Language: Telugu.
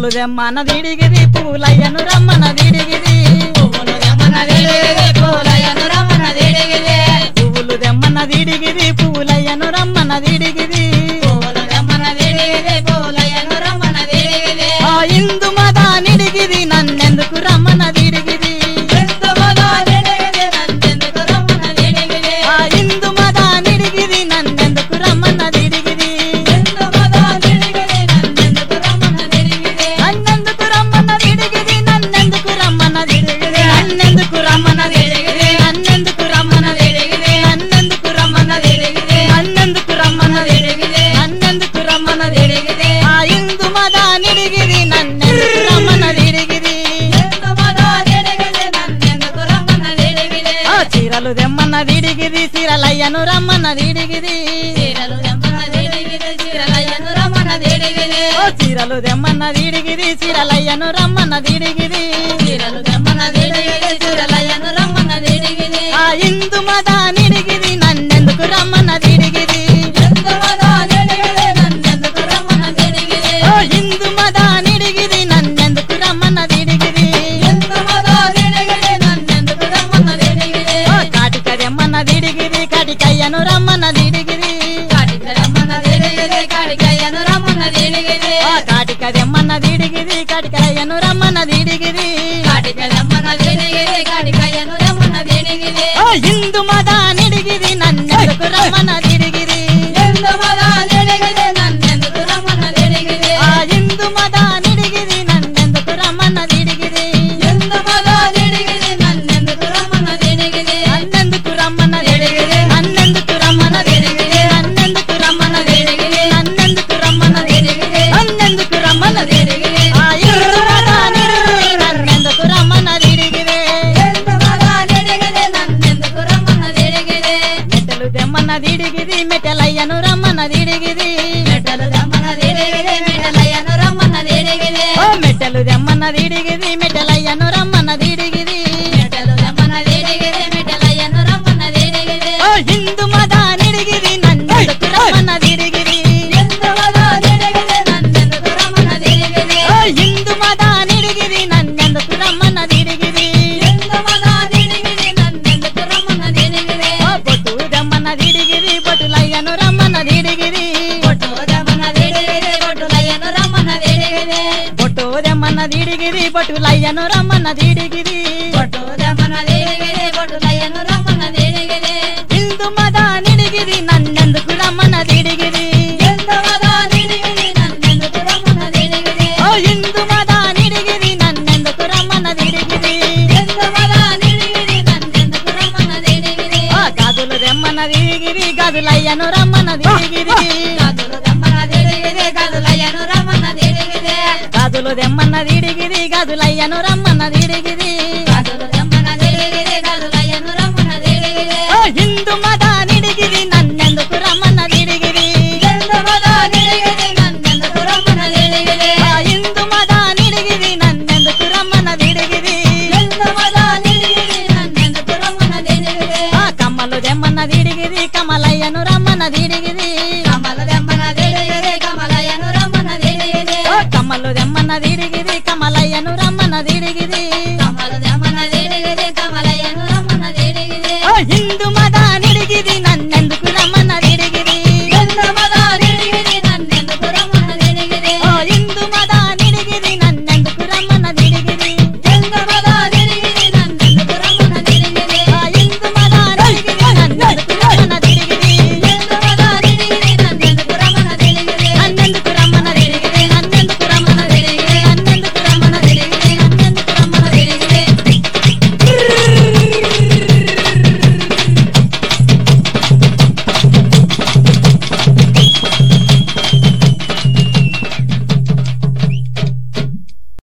చీరలు తెమ్మన్న దిడిగిది పూలయ్యను రమ్మన్న దిడిగిది పువ్వులు తెమ్మన్న దిడిగిది పూలయ్యను రమ్మన్న దిడిగిది పువ్వులు తెమ్మన్న దిడిగిది పూలయ్యను రమ్మన్న దిడిగిది పువ్వులు తెమ్మన్న దిడిగిది పూలయ్యను రమ్మన్న దిడిగిది ఆ ఇందు మదా నిడిగిది నన్నెందుకు రమ్మన్న దిడిగిది ఎంతమదా దిడిగిది నన్నెందుకు రమ్మన్న దిడిగిది ఆ ఇందు మదా నిడిగిది నన్నెందుకు రమ్మన్న దిడిగిది ఎంతమదా దిడిగిది నన్నెందుకు రమ్మన్న దిడిగిది నన్నెందుకు రమ్మన్న దిడిగిది నన్నెందుకు రమ్మన్న దిడిగిది నన్నెందుకు రమ్మన్న దిడిగిది నన్నెందుకు రమ్మన్న దిడిగిది నన్నెందుకు రమ్మన్న దిడిగిది నన్నెందుకు రమ్మన్న దిడిగిది నన్నెందుకు రమ్మన్న దిడిగిది ఆ ఇందు మదా నిడిగిది నన్నెందుకు రమ్మన్న దిడిగిది ఎంతమదా దిడిగిది నన్నెందుకు రమ్మన్న దిడిగిది ఆ చీరలు తెమ్మన్న దిడిగిది చీరలయ్యను రమ్మన్న దిడిగిది చీరలు తెమ్మన్న దిడిగిది చీరలయ్యను రమ్మన్న దిడిగిది ఓ చీరలు తెమ్మన్న దిడిగిది చీరలయ్యను రమ్మన్న దిడిగిది చీరలు తెమ్మన్న దిడిగిది చీరలయ్యను రమ్మన్న దిడిగిది ఆ ఇందు మదా నిడిగిది నన్నెందుకు రమ్మన్న దిడిగిది ఎంతమదా దిడిగిది నన్నెందుకు రమ్మన్న దిడిగిది ఓ ఇందు మదా నిడిగిది నన్నెందుకు రమ్మన్న దిడిగిది ఎంతమదా దిడిగిది నన్నెందుకు రమ్మన్న దిడిగిది ఓ కాటిక తెమ్మన్న దిడిగిది కటికయ్యను రమ్మన్న దిడిగిది కాటిక రమ్మన్న దిడిగిది కాటికయ్యను రమ్మన్న దిడిగిది ఓ కాటిక తెమ్మన్న దిడిగిది కటికయ్యను రమ్మన్న దిడిగిది కాటిక రమ్మన్న దిడిగిది కాటికయ్యను రమ్మన్న దిడిగిది ఓ ఇందు మదా నిడిగిది నన్నెందుకు రమ్మన్న దిడిగిది ఎంతమదా దిడిగిది నన్నెందుకు రమ్మన్న దిడిగిది ఆ ఇందు మదా నిడిగిది నన్నెందుకు రమ్మన్న దిడిగిది ఎంతమదా దిడిగిది నన్నెందుకు రమ్మన్న దిడిగిది నన్నెందుకు రమ్మన్న దిడిగిది నన్నెందుకు రమ్మన్న దిడిగిది నన్నెందుకు రమ్మన్న దిడిగిది నన్నెందుకు రమ్మన్న దిడిగిది నన్నెందుకు రమ్మన్న దిడిగిది ఆ ఇందు మదా నిడిగిది నన్నెందుకు రమ్మన్న దిడిగిది ఎంతమదా దిడిగిది నన్నెందుకు రమ్మన్న దిడిగిది మెట్టలు తెమ్మన్న దిడిగిది మెట్టలయ్యను రమ్మన్న దిడిగిది మెట్టలు రమ్మన్న దిడిగిది మెట్టలయ్యను రమ్మన్న దిడిగిది ఓ మెట్టలు తెమ్మన్న దిడిగిది మెట్టలయ్యను రమ్మన్న దిడిగిది మెట్టలు రమ్మన్న దిడిగిది మెట్టలయ్యను రమ్మన్న దిడిగిది ఓ హిందు మదా నిడిగిది నన్నెందుకు రమ్మన్న దిడిగిది ఎంతమదా దిడిగిది నన్నెందుకు రమ్మన్న దిడిగిది ఓ హిందు మదా నిడిగిది నన్నెందుకు రమ్మన్న దిడిగిది ఎంతమదా దిడిగిది నన్నెందుకు రమ్మన్న దిడిగిది ఓ బొట్టు దమ్మన్న దిడిగిది బొట్టులయ్యను రమ్మన్న దిడిగిది బొట్టు రమ్మన్న దిడిగిది బొట్టులయ్యను రమ్మన్న దిడిగిది బొట్టు దమ్మన్న దిడిగిది బొట్టులయ్యను రమ్మన్న దిడిగిది బొట్టు రమ్మన్న దిడిగిది బొట్టులయ్యను రమ్మన్న దిడిగిది హిందు మదా నిడిగిది నన్నెందుకు రమ్మన్న దిడిగిది ఎంతమదా దిడిగిది నన్నెందుకు రమ్మన్న దిడిగిది ఓ హిందు మదా నిడిగిది నన్నెందుకు రమ్మన్న దిడిగిది ఎంతమదా దిడిగిది నన్నెందుకు రమ్మన్న దిడిగిది ఆ గాజులు దెమ్మన్న దిడిగిది గాజులయ్యను రమ్మన్న దిడిగిది గాజులు రమ్మన్న దిడిగిది గాజులయ్యను రమ్మన్న దిడిగిది గాజులు దెమ్మన్న దిడిగిది గాజులయ్యను రమ్మన్న దిడిగిది